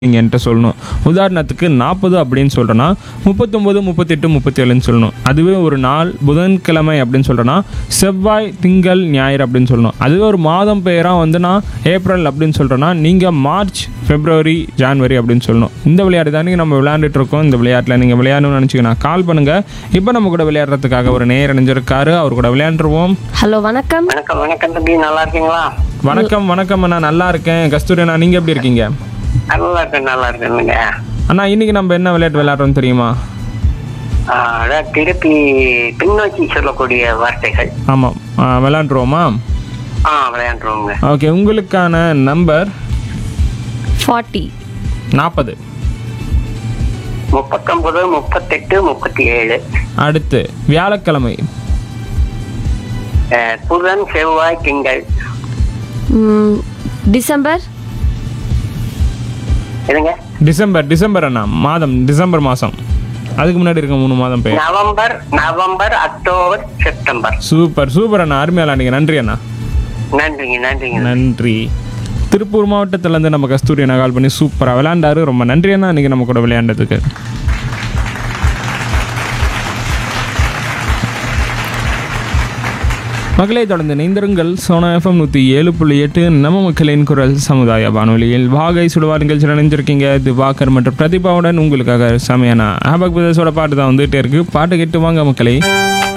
நீங்கள் என்கிட்ட சொல்லணும் உதாரணத்துக்கு நாற்பது அப்படின்னு சொல்கிறேன்னா முப்பத்தொம்போது முப்பத்தெட்டு முப்பத்தேழுன்னு சொல்லணும் அதுவே ஒரு நாள் புதன்கிழமை அப்படின்னு சொல்கிறேன்னா செவ்வாய் திங்கள் ஞாயிறு அப்படின்னு சொல்லணும் அதுவே ஒரு மாதம் பெயராக வந்து நான் ஏப்ரல் அப்படின்னு சொல்கிறேன்னா நீங்கள் மார்ச் பிப்ரவரி ஜான்வரி அப்படின்னு சொல்லணும் இந்த விளையாட்டு தானே நம்ம விளையாண்டுட்டு இருக்கோம் இந்த விளையாட்டில் நீங்கள் விளையாடணும்னு நினச்சிங்கன்னா கால் பண்ணுங்கள் இப்போ நம்ம கூட விளையாடுறதுக்காக ஒரு நேர் இணைஞ்சிருக்காரு அவர் கூட விளையாண்டுருவோம் ஹலோ வணக்கம் வணக்கம் வணக்கம் தம்பி நல்லா இருக்கீங்களா வணக்கம் வணக்கம் அண்ணா நல்லா இருக்கேன் கஸ்தூரி அண்ணா நீங்கள் எப்படி இருக்கீங்க நல்லா இருக்கேன் நல்லா இருக்கேனுங்க அண்ணா இன்னைக்கு நம்ம என்ன விளையாட்டு விளையாடுறோம் தெரியுமா ஆ, அதான் திருப்பி பின்னோக்கி சொல்லக்கூடிய வார்த்தைகள் ஆமாம் விளையாண்டுருவோமா ஆ விளையாண்டுருவோங்க ஓகே உங்களுக்கான நம்பர் ஃபார்ட்டி நாற்பது முப்பத்தொன்பது முப்பத்தெட்டு முப்பத்தி ஏழு அடுத்து வியாழக்கிழமை ஆ, புதன் செவ்வாய் திங்கள் டிசம்பர் எதுங்க டிசம்பர் டிசம்பர் அண்ணா மாதம் டிசம்பர் மாதம் அதுக்கு முன்னாடி இருக்க மூணு மாதம் பெயர் November November October September super super அண்ணா அருமையா விளையாண்டீங்க நன்றி அண்ணா நன்றிங்க நன்றிங்க நன்றி திருப்பூர் மாவட்டத்துலேருந்து நம்ம கஸ்தூரி அண்ணா கால் பண்ணி சூப்பராக விளையாண்டாரு ரொம்ப நன்றி அண்ணா இன்னைக்கு நம்ம கூட விளையாண்டதுக்கு மக்களை தொடர்ந்து இணைந்திருங்கள் சோனா எஃப்எம் நூற்றி ஏழு புள்ளி எட்டு நம்ம மக்களின் குரல் சமுதாய வானொலியில் வாகை சுடுவார் நிகழ்ச்சியில் இணைஞ்சிருக்கீங்க திவாகர் மற்றும் பிரதிபாவுடன் உங்களுக்காக செமையான ஆபக் பிரதேசோட பாட்டு தான் வந்துகிட்டே இருக்கு பாட்டு கேட்டு வாங்க மக்களே